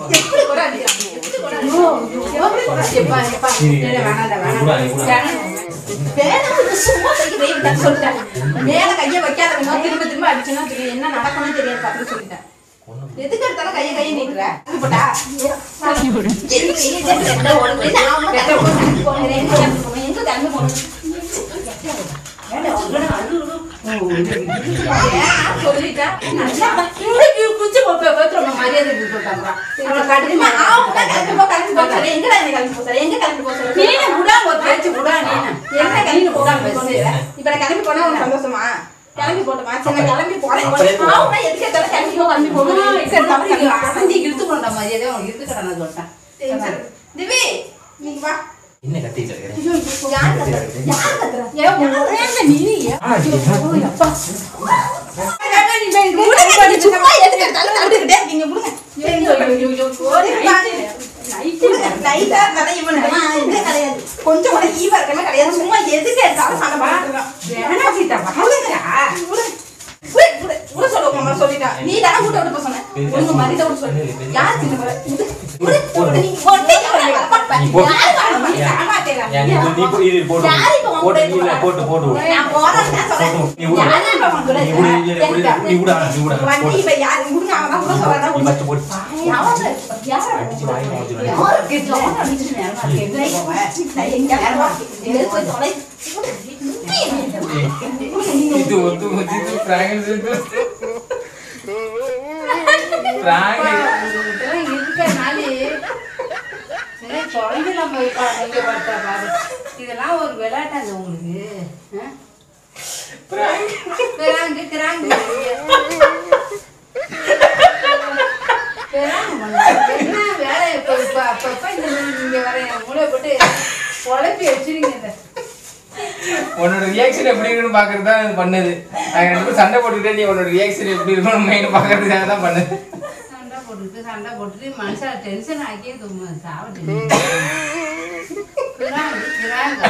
எப்படி கூட அடிக்கிறான்? எப்படி கூட அடிக்கிறான்? எப்படி கூட அடிப்பா, எப்பா. இல்ல, வேணாம்டா, வேணாம். வேணாம், இது சும்மா தைக்கிறேன், இவன்கிட்ட சொல்லிட்டேன். மேல கையை வைக்காத வேணும், திரும்ப திரும்ப அடிச்சுன்னா தெரியும். என்ன நடக்கும்னு தெரியாது பார்த்துட்டு சொல்லிட்டேன். எதுக்கு எடுத்தாலும் கையை கையை நீட்டுற? இது போட்டா? எதுக்கு நீ இதை எந்த ஓடுது? நான் உன்னை தள்ளி போட்டு போனேன். எங்க தள்ளி போனேன்? எங்க தள்ளி போனேன்? ஏன் சொல்லிட்டா? நல்லா இப்படி குச்சி போட்டு போட்டு ரொம்ப மரியாதை இப்படி சொல்றாங்க. அவளை கடினமா, ஆ, உடனே கிளம்பி போ, கிளம்பி போ சொல்றேன். எங்கடா நீ கிளம்பி போ சொல்ற? எங்க கிளம்பி போ சொல்ற? நீனு விடா, ஒரு பேச்சு விடா நீனு. எங்க கிளம்பி போகாம பேசுற? இப்ப நான் கிளம்பி போனா உனக்கு சந்தோஷமா? கிளம்பி போட்டுமா? சரி, நான் கிளம்பி போறேன். ஆ, உடனே எதுக்கு எடுத்தாலும் கிளம்பி போ, கிளம்பி போ. எதுக்கு எடுத்தாலும் கிளம்பி போ. அசந்தி இழுத்து கொண்ட மரியாதை உனக்கு இருக்குடா, நான் சொல்லிட்டேன். சரி. திவி, நீ வா. என்ன கத்திட்டு இருக்கிறேன் ஐயோ, யார் கத்துறா? யார் கத்துறா? ஏன் உடனே நீ ஏன் சும்மா எதுக்கு எடுத்தாலும் தள்ளிக்கிட்டே இருக்கீங்க, விடுங்க. லைட்டா இருந்தா இவனுக்கு எல்லாம் இதே கிடையாது. கொஞ்சம் கூட ஈவா இருக்கவே கிடையாது. சும்மா எதுக்கு எடுத்தாலும் சண்டை போட்டுட்டு இருக்கான். விடுங்க. விடு. விடு, விடு. விட சொல்லு, உங்க அம்மா சொல்லிட்டா. நீ தானே வீட்டை விட்டு போக சொன்ன. ஒழுங்கு மரியாதை விட சொல்லு. யார் சின்ன பிள்ளை? விடு. விடு, விடு. நீ ஒட்டே அவனை வளர்ப்பா. நீ போ. யாரு வாழ மாட்டேங்கிறா? ஆமாட்டேங்கிறா. ஏன் நீ நீ போ- இது போட்டு யாரு இப்ப உன் போட்டு கூட நீ இல்ல, போட்டு போட்டு விடு. நான் போறேன்னு தான் சொல்றேன். நீ விடு. யாரு இப்ப உன் கூட நீ விடு, இல்ல, இல்ல, விடு, இருக்கா? நீ விடு, நீ விடு, வண்டி போடு. இப்ப யாரு? விடுங்க, அவன் தான் விட சொல்றானா, நீ விடு. first போடு. யாரு? யாரு? அடிச்சு வாய் மூஞ்சில. யாருக்கு ஜோன் அடிச்சிட்டு நேரமா இருக்கு? எங்க போவ? நான் எங்க நேரமா இருக்கு? எங்க போய் தொலை? இது ஒத்து ஒத்து இது பிராங்க் பிராங்க் இதெல்லாம் இருக்கனாலே சரி, குழந்தைலாம் போய் பா- இங்க பார்த்தா பாரு. இதெல்லாம் ஒரு விளையாட்டாங்க உங்களுக்கு ஆ? Crank, crank. கிராங்கு பண்ணுங்க. என்ன வேலை இப்ப இப்ப அப்பப்ப இந்த நீங்க வர என் மூளை போட்டு குழப்பி வச்சிருங்க இதை. உன்னோட ரியாக்ஷன் எப்படி இருக்குன்னு பாக்குறது தான் இது பண்ணுது நாங்க ரெண்டு பேரும் சண்டை போட்டுக்கிட்டே நீ உன்னோட ரியாக்ஷன் எப்படி இருக்குன்னு மெயின் பாக்குறதுக்காக தான் பண்ணுது சண்டை போட்டுட்டு சண்டை போட்டுட்டு மனுஷன் டென்ஷன் ஆக்கியே தும்ம சாப்பிட்டு கிராங்கு கிராங்க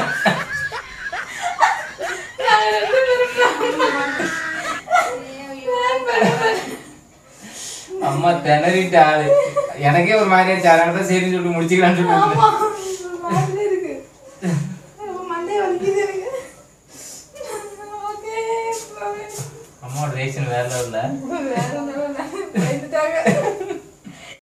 அம்மா திணறிட்டு ஆளு எனக்கே ஒரு மாதிரி ஆச்சு அதனால தான் சரின்னு சொல்லிட்டு முடிச்சுக்கலாம்னு சொல்லிட்டு